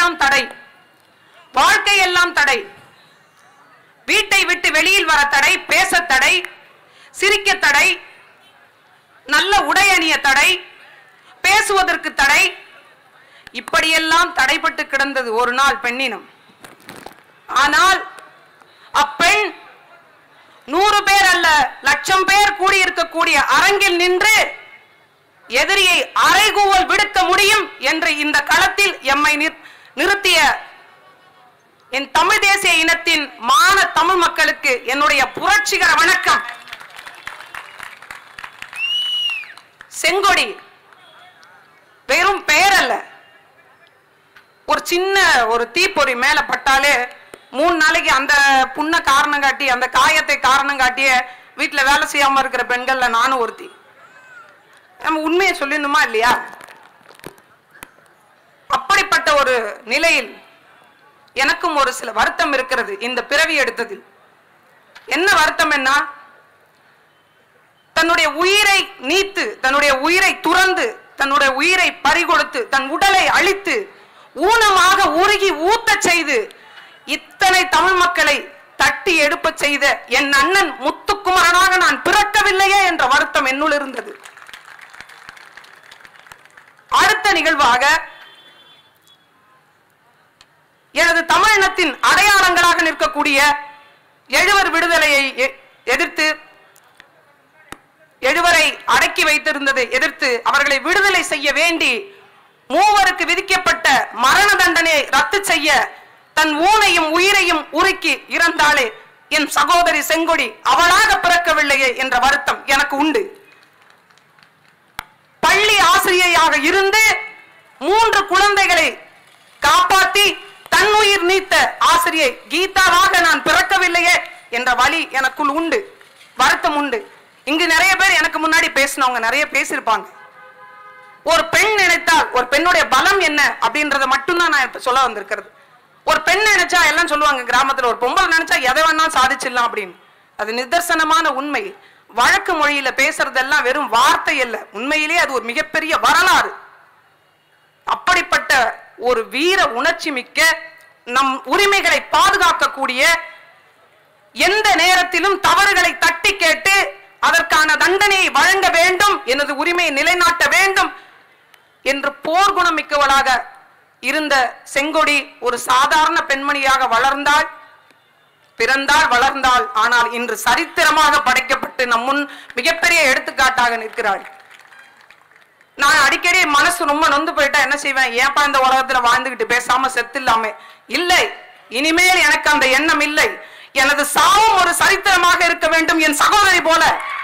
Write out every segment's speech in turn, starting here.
எல்லாம் தடை வாழ்க்கை எல்லாம் தடை வீட்டை விட்டு வெளியில் வர தடை பேச தடை சிரிக்க தடை நல்ல உடை அணிய தடை பேசுவதற்கு தடை இப்படியெல்லாம் தடைப்பட்டு கிடந்தது ஒரு நாள் பெண்ணினம் ஆனால் அப்பெண் நூறு பேர் அல்ல லட்சம் பேர் கூடியிருக்கக்கூடிய அரங்கில் நின்று எதிரியை அரைகூவல் விடுக்க முடியும் என்று இந்த களத்தில் எம்மை நிற்- நிறுத்திய என் தமிழ் தேசிய இனத்தின் மான தமிழ் மக்களுக்கு என்னுடைய புரட்சிகர வணக்கம் செங்கொடி வெறும் பெயர் அல்ல ஒரு சின்ன ஒரு தீப்பொறி மேல பட்டாலே மூணு நாளைக்கு அந்த புண்ண காரணம் காட்டி அந்த காயத்தை காரணம் காட்டிய வீட்டுல வேலை செய்யாம இருக்கிற பெண்கள்ல நானும் ஒருத்தி நம்ம உண்மையை சொல்லிடணுமா இல்லையா அப்படிப்பட்ட ஒரு நிலையில் எனக்கும் ஒரு சில வருத்தம் இருக்கிறது இந்த பிறவி எடுத்ததில் என்ன வருத்தம் என்ன தன்னுடைய உயிரை நீத்து தன்னுடைய உயிரை துறந்து தன்னுடைய உயிரை பறிகொடுத்து தன் உடலை அழித்து ஊனமாக உருகி ஊத்தச் செய்து இத்தனை தமிழ் மக்களை தட்டி எடுப்பச் செய்த என் அண்ணன் முத்துக்குமரனாக நான் பிறக்கவில்லையே என்ற வருத்தம் என்னுள் இருந்தது அடுத்த நிகழ்வாக எனது தமிழினத்தின் அடையாளங்களாக நிற்கக்கூடிய எழுவர் விடுதலையை எ- எதிர்த்து எழுவரை அடக்கி வைத்திருந்ததை எதிர்த்து அவர்களை விடுதலை செய்ய வேண்டி மூவருக்கு விதிக்கப்பட்ட மரண தண்டனையை ரத்து செய்ய தன் ஊனையும் உயிரையும் உருக்கி இறந்தாளே என் சகோதரி செங்கொடி அவளாக பிறக்கவில்லையே என்ற வருத்தம் எனக்கு உண்டு பள்ளி ஆசிரியையாக இருந்து மூன்று குழந்தைகளை காப்பாத்தி தன்னுயிர் நீத்த ஆசிரியை கீதாவாக நான் பிறக்கவில்லையே என்ற வழி எனக்குள் உண்டு வருத்தம் உண்டு இங்கு நிறைய பேர் எனக்கு முன்னாடி பேசினவங்க நிறைய பேசியிருப்பாங்க ஒரு பெண் நினைத்தால் ஒரு பெண்ணுடைய பலம் என்ன அப்படின்றத மட்டும்தான் நான் இப்ப சொல்ல வந்திருக்கிறது ஒரு பெண் நினைச்சா எல்லாம் சொல்லுவாங்க கிராமத்துல ஒரு பொம்பளை நினைச்சா எதை வேணாலும் சாதிச்சிடலாம் அப்படின்னு அது நிதர்சனமான உண்மை வழக்கு மொழியில பேசுறதெல்லாம் வெறும் வார்த்தை அல்ல உண்மையிலே அது ஒரு மிகப்பெரிய வரலாறு அப்படிப்பட்ட ஒரு வீர உணர்ச்சி மிக்க நம் உரிமைகளை பாதுகாக்கக்கூடிய எந்த நேரத்திலும் தவறுகளை தட்டி கேட்டு அதற்கான தண்டனையை வழங்க வேண்டும் எனது உரிமையை நிலைநாட்ட வேண்டும் என்று போர்க்குணம் மிக்கவளாக இருந்த செங்கொடி ஒரு சாதாரண பெண்மணியாக வளர்ந்தாள் பிறந்தாள் வளர்ந்தாள் ஆனால் இன்று சரித்திரமாக படைக்கப்பட்டு நம் முன் மிகப்பெரிய எடுத்துக்காட்டாக நிற்கிறாள் நான் அடிக்கடி மனசு ரொம்ப நொந்து போயிட்டா என்ன செய்வேன் ஏன்பா இந்த உலகத்துல வாழ்ந்துகிட்டு பேசாம செத்தில்லாமே இல்லை இனிமேல் எனக்கு அந்த எண்ணம் இல்லை எனது சாவும் ஒரு சரித்திரமாக இருக்க வேண்டும் என் சகோதரி போல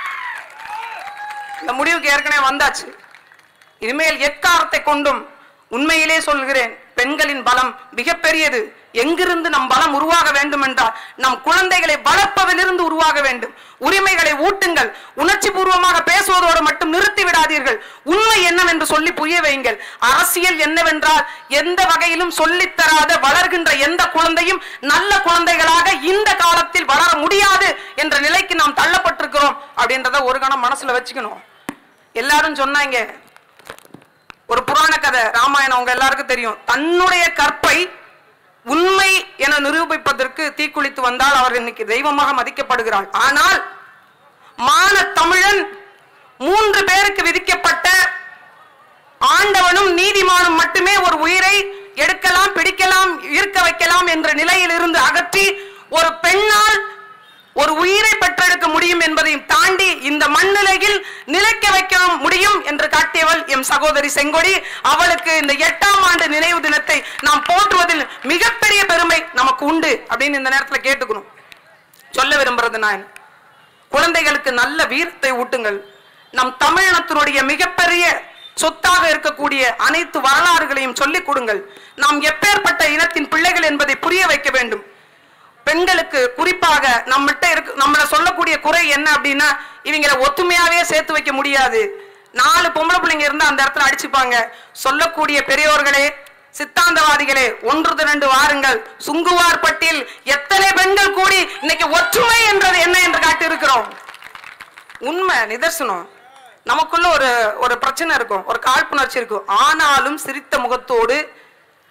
இந்த முடிவுக்கு ஏற்கனவே வந்தாச்சு இனிமேல் எக்காரத்தை கொண்டும் உண்மையிலே சொல்கிறேன் பெண்களின் பலம் மிகப்பெரியது எங்கிருந்து நம் பலம் உருவாக வேண்டும் என்றால் நம் குழந்தைகளை வளர்ப்பதிலிருந்து உருவாக வேண்டும் உரிமைகளை ஊட்டுங்கள் உணர்ச்சி பூர்வமாக பேசுவதோடு மட்டும் நிறுத்தி விடாதீர்கள் உண்மை என்னவென்று சொல்லி புரிய வையுங்கள் அரசியல் என்னவென்றால் எந்த வகையிலும் சொல்லித் தராத வளர்கின்ற எந்த குழந்தையும் நல்ல குழந்தைகளாக இந்த காலத்தில் வளர முடியாது என்ற நிலைக்கு நாம் தள்ளப்பட்டிருக்கிறோம் அப்படின்றத ஒரு கணம் மனசுல வச்சுக்கணும் எல்லாரும் சொன்னாங்க ஒரு புராண கதை ராமாயணம் உங்க எல்லாருக்கும் தெரியும் தன்னுடைய கற்பை உண்மை என நிரூபிப்பதற்கு தீக்குளித்து வந்தால் அவர் இன்னைக்கு தெய்வமாக மதிக்கப்படுகிறாள் ஆனால் மான தமிழன் மூன்று பேருக்கு விதிக்கப்பட்ட ஆண்டவனும் நீதிமானும் மட்டுமே ஒரு உயிரை எடுக்கலாம் பிடிக்கலாம் இருக்க வைக்கலாம் என்ற நிலையில் இருந்து அகற்றி ஒரு பெண்ணால் ஒரு உயிரை பெற்றெடுக்க முடியும் என்பதையும் தாண்டி இந்த மண்ணிலையில் நிலைக்க வைக்க முடியும் என்று காட்டியவள் எம் சகோதரி செங்கொடி அவளுக்கு இந்த எட்டாம் ஆண்டு நினைவு தினத்தை நாம் போற்றுவதில் மிகப்பெரிய பெருமை நமக்கு உண்டு அப்படின்னு இந்த நேரத்துல கேட்டுக்கணும் சொல்ல விரும்புறது நான் குழந்தைகளுக்கு நல்ல வீரத்தை ஊட்டுங்கள் நம் தமிழினத்தினுடைய மிகப்பெரிய சொத்தாக இருக்கக்கூடிய அனைத்து வரலாறுகளையும் சொல்லிக் கொடுங்கள் நாம் எப்பேற்பட்ட இனத்தின் பிள்ளைகள் என்பதை புரிய வைக்க வேண்டும் பெண்களுக்கு குறிப்பாக நம்மகிட்ட இருக்கு நம்மள சொல்லக்கூடிய குறை என்ன அப்படின்னா இவங்களை ஒத்துமையாவே சேர்த்து வைக்க முடியாது நாலு பொம்பளை பிள்ளைங்க இருந்தா அந்த இடத்துல அடிச்சுப்பாங்க சொல்லக்கூடிய பெரியோர்களே சித்தாந்தவாதிகளே ஒன்று திரண்டு வாருங்கள் சுங்குவார் பட்டியல் எத்தனை பெண்கள் கூடி இன்னைக்கு ஒற்றுமை என்றது என்ன என்று காட்டி இருக்கிறோம் உண்மை நிதர்சனம் நமக்குள்ள ஒரு ஒரு பிரச்சனை இருக்கும் ஒரு காழ்ப்புணர்ச்சி இருக்கும் ஆனாலும் சிரித்த முகத்தோடு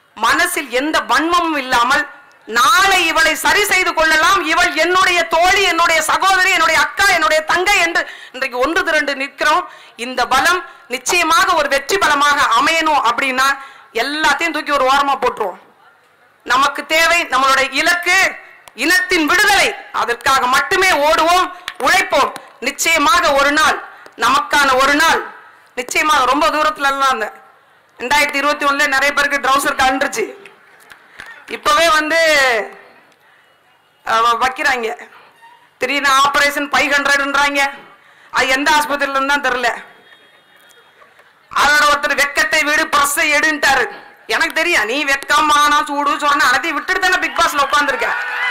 மனசில் எந்த வன்மமும் இல்லாமல் நாளை இவளை சரி செய்து கொள்ளலாம் இவள் என்னுடைய தோழி என்னுடைய சகோதரி என்னுடைய அக்கா என்னுடைய தங்கை என்று இன்றைக்கு ஒன்று திரண்டு நிற்கிறோம் இந்த பலம் நிச்சயமாக ஒரு வெற்றி பலமாக அமையணும் அப்படின்னா எல்லாத்தையும் தூக்கி ஒரு ஓரமா போட்டுருவோம் நமக்கு தேவை நம்மளுடைய இலக்கு இனத்தின் விடுதலை அதற்காக மட்டுமே ஓடுவோம் உழைப்போம் நிச்சயமாக ஒரு நாள் நமக்கான ஒரு நாள் நிச்சயமாக ரொம்ப தூரத்துல எல்லாம் அந்த ரெண்டாயிரத்தி இருபத்தி ஒண்ணுல நிறைய பேருக்கு ட்ரௌசர் கண்டுருச்சு இப்பவே வந்து அஹ், வைக்கிறாங்க திடீர்னு ஆபரேஷன் ஃபைவ் ஹண்ட்ரட்ன்றாங்க அது எந்த ஆஸ்பத்திரியில இருந்து தான் தெரியல அதோட ஒருத்தர் வெக்கத்தை விடு பிரஸ்ஸை எடுன்ட்டாரு எனக்கு தெரியும் நீ வெக்கம் மானம் சூடு சொன்ன அனைத்தையும் விட்டுட்டு தானே பிக் பாஸ்ல உட்காந்துருக்க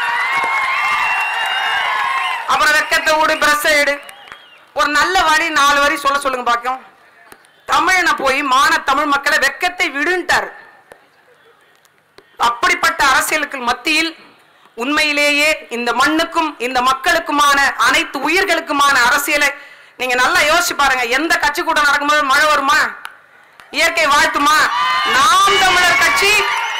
அப்புறம் வெக்கத்தை விடு பிரஸ்ஸை எடு ஒரு நல்ல வரி நாலு வரி சொல்ல சொல்லுங்க பாக்கும் தமிழனை போய் மான தமிழ் மக்களை வெக்கத்தை விடுன்ட்டாரு அப்படிப்பட்ட அரசியலுக்கு மத்தியில் உண்மையிலேயே இந்த மண்ணுக்கும் இந்த மக்களுக்குமான அனைத்து உயிர்களுக்குமான அரசியலை நீங்க நல்லா யோசிச்சு பாருங்க எந்த கட்சி கூட்டம் நடக்கும்போது மழை வருமா இயற்கை வாழ்த்துமா நாம் தமிழர் கட்சி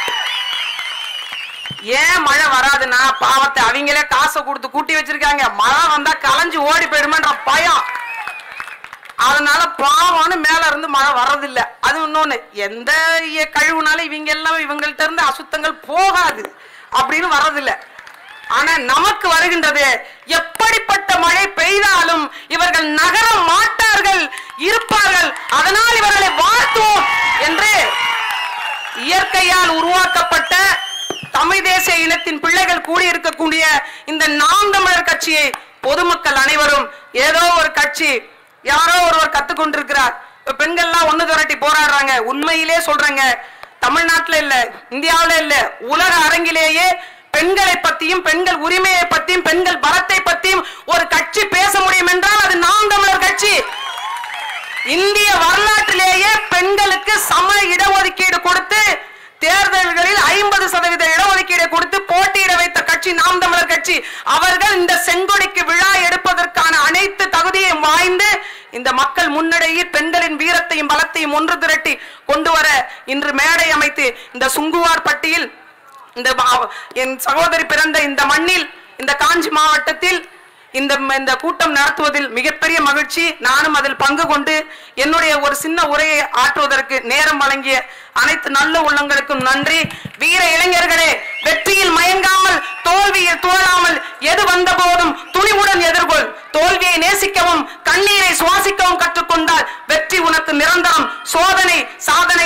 ஏன் மழை வராதுன்னா பாவத்தை அவங்களே காசை கொடுத்து கூட்டி வச்சிருக்காங்க மழை வந்தா கலைஞ்சு ஓடி போயிடுமேன்ற பயம் அதனால பாவம்னு மேல இருந்து மழை வர்றதில்ல அது இன்னொன்னு எந்த இய- கழிவுனாலும் இவங்க எல்லாம் இவங்கள்ட்ட இருந்து அசுத்தங்கள் போகாது அப்படின்னு வர்றதில்ல ஆனா நமக்கு வருகின்றது எப்படிப்பட்ட மழை பெய்தாலும் இவர்கள் நகர மாட்டார்கள் இருப்பார்கள் அதனால் இவர்களை வாழ்த்துவோம் என்று இயற்கையால் உருவாக்கப்பட்ட தமிழ் தேசிய இனத்தின் பிள்ளைகள் கூடியிருக்கக்கூடிய இந்த நாம் தமிழர் கட்சியை பொதுமக்கள் அனைவரும் ஏதோ ஒரு கட்சி யாரோ ஒருவர் கத்துக்கொண்டிருக்கிறார் இப்ப பெண்கள்லாம் ஒண்ணு திரட்டி போராடுறாங்க உண்மையிலே சொல்றாங்க தமிழ்நாட்டுல இல்ல இந்தியாவுல இல்ல உலக அரங்கிலேயே பெண்களை பத்தியும் பெண்கள் உரிமையை பத்தியும் பெண்கள் பலத்தை பத்தியும் ஒரு கட்சி பேச முடியும் என்றால் அது நாம் தமிழர் கட்சி இந்திய வரலாற்றிலேயே பெண்களுக்கு சம இடஒதுக்கீடு கொடுத்து தேர்தல்களில் ஐம்பது சதவீத இடஒதுக்கீடு கொடுத்து போட்டியிட வைத்த கட்சி நாம் தமிழர் கட்சி அவர்கள் இந்த செங்கொடிக்கு விழா எடுப்பதற்கான அனைத்து தகுதியையும் வாய்ந்து இந்த மக்கள் முன்னிடையில் பெண்களின் வீரத்தையும் பலத்தையும் ஒன்று திரட்டி கொண்டு வர இன்று மேடை அமைத்து இந்த சுங்குவார் பட்டியில் இந்த மா- என் சகோதரி பிறந்த இந்த மண்ணில் இந்த காஞ்சி மாவட்டத்தில் இந்த இந்த கூட்டம் நடத்துவதில் மிகப்பெரிய மகிழ்ச்சி நானும் அதில் பங்கு கொண்டு என்னுடைய ஒரு சின்ன உரையை ஆற்றுவதற்கு நேரம் வழங்கிய அனைத்து நல்ல உள்ளங்களுக்கும் நன்றி வீர இளைஞர்களே வெற்றியில் மயங்காமல் தோல்வியில் துவளாமல் எது வந்த போதும் துணிவுடன் எதிர்கொள் தோல்வியை நேசிக்கவும் கண்ணீரை சுவாசிக்கவும் கற்றுக்கொண்டால் வெற்றி உனக்கு நிரந்தரம் சோதனை சாதனை